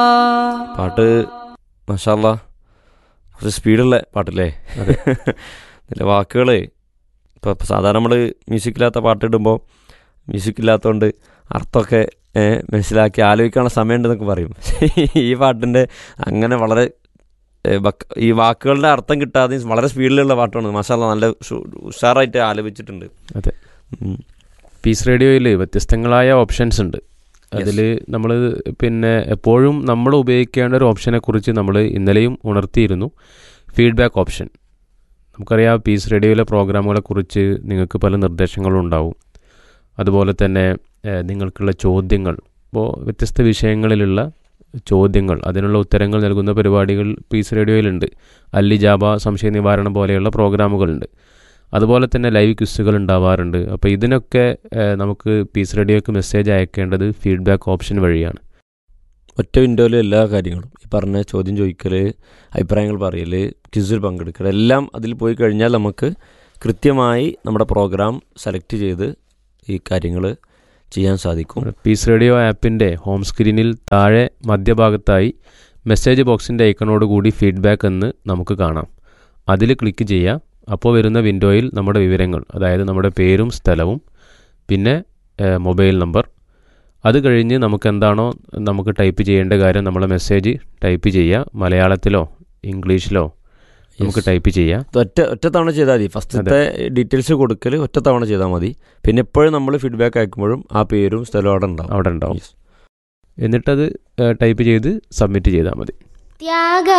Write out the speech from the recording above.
പാട്ട് മഷാല്ല കുറച്ച് സ്പീഡുള്ള പാട്ടല്ലേ അതെ. ഇതിലെ വാക്കുകൾ ഇപ്പോൾ സാധാരണ നമ്മൾ മ്യൂസിക്കില്ലാത്ത പാട്ട് ഇടുമ്പോൾ മ്യൂസിക്കില്ലാത്തതുകൊണ്ട് അർത്ഥമൊക്കെ ഏ, മനസ്സിലാക്കി ആലോചിക്കാനുള്ള സമയമുണ്ടെന്നൊക്കെ പറയും ഈ പാട്ടിൻ്റെ അങ്ങനെ വളരെ ഏ, ബക്ക്- ഈ വാക്കുകളുടെ അർത്ഥം കിട്ടാതെ വളരെ സ്പീഡിലുള്ള പാട്ടാണ് മസാല നല്ല ഉഷ്- ഉഷാറായിട്ട് ആലപിച്ചിട്ടുണ്ട് അതെ. ഉം. പീസ് റേഡിയോയിൽ വ്യത്യസ്തങ്ങളായ ഓപ്ഷൻസ് ഉണ്ട് അതിൽ നമ്മൾ പിന്നെ എപ്പോഴും നമ്മൾ ഉപയോഗിക്കേണ്ട ഒരു ഓപ്ഷനെ കുറിച്ച് നമ്മൾ ഇന്നലെയും ഉണർത്തിയിരുന്നു ഫീഡ്ബാക്ക് ഓപ്ഷൻ നമുക്കറിയാം പീസ് റേഡിയോയിലെ പ്രോഗ്രാമുകളെ കുറിച്ച് നിങ്ങൾക്ക് പല നിർദ്ദേശങ്ങളും ഉണ്ടാവും അതുപോലെ തന്നെ ഏഹ്, നിങ്ങൾക്കുള്ള ചോദ്യങ്ങൾ ഇപ്പോൾ വ്യത്യസ്ത വിഷയങ്ങളിലുള്ള ചോദ്യങ്ങൾ അതിനുള്ള ഉത്തരങ്ങൾ നൽകുന്ന പരിപാടികൾ പീസ് റേഡിയോയിലുണ്ട് അല്ലി ജാബ സംശയ നിവാരണം പോലെയുള്ള പ്രോഗ്രാമുകളുണ്ട് അതുപോലെ തന്നെ ലൈവ് ക്വിസുകൾ ഉണ്ടാവാറുണ്ട് അപ്പോൾ ഇതിനൊക്കെ ഏഹ്, നമുക്ക് പീസ് റേഡിയോക്ക് മെസ്സേജ് അയക്കേണ്ടത് ഫീഡ്ബാക്ക് ഓപ്ഷൻ വഴിയാണ് ഒറ്റ വിൻഡോയിൽ എല്ലാ കാര്യങ്ങളും ഈ പറഞ്ഞ ചോദ്യം ചോദിക്കൽ അഭിപ്രായങ്ങൾ പറയൽ ക്വിസിൽ പങ്കെടുക്കൽ എല്ലാം അതിൽ പോയി കഴിഞ്ഞാൽ നമുക്ക് കൃത്യമായി നമ്മുടെ പ്രോഗ്രാം സെലക്ട് ചെയ്ത് ഈ കാര്യങ്ങൾ ചെയ്യാൻ സാധിക്കും പീസ് റേഡിയോ ആപ്പിൻ്റെ ഹോം സ്ക്രീനിൽ താഴെ മധ്യഭാഗത്തായി മെസ്സേജ് ബോക്സിൻ്റെ ഐക്കണോട് കൂടി ഫീഡ്ബാക്ക് എന്ന് നമുക്ക് കാണാം അതിൽ ക്ലിക്ക് ചെയ്യുക അപ്പോൾ വരുന്ന വിൻഡോയിൽ നമ്മുടെ വിവരങ്ങൾ അതായത് നമ്മുടെ പേരും സ്ഥലവും പിന്നെ ഏഹ്, മൊബൈൽ നമ്പർ അത് കഴിഞ്ഞ് നമുക്ക് എന്താണോ നമുക്ക് ടൈപ്പ് ചെയ്യേണ്ട കാര്യം നമ്മളെ മെസ്സേജ് ടൈപ്പ് ചെയ്യുക മലയാളത്തിലോ ഇംഗ്ലീഷിലോ നമുക്ക് Yes. ടൈപ്പ് ചെയ്യാം ഇത് ഒറ്റ ഒറ്റ തവണ ചെയ്താൽ മതി ഫസ്റ്റത്തെ ഡീറ്റെയിൽസ് കൊടുക്കൽ ഒറ്റ തവണ ചെയ്താൽ മതി പിന്നെ എപ്പോഴും നമ്മൾ ഫീഡ്ബാക്ക് അയക്കുമ്പോഴും ആ പേരും സ്ഥലവും അവിടെ ഉണ്ടാവും അവിടെ ഉണ്ടാവും Yes. എന്നിട്ടത് ടൈപ്പ് ചെയ്ത് സബ്മിറ്റ് ചെയ്താൽ മതി ത്യാഗ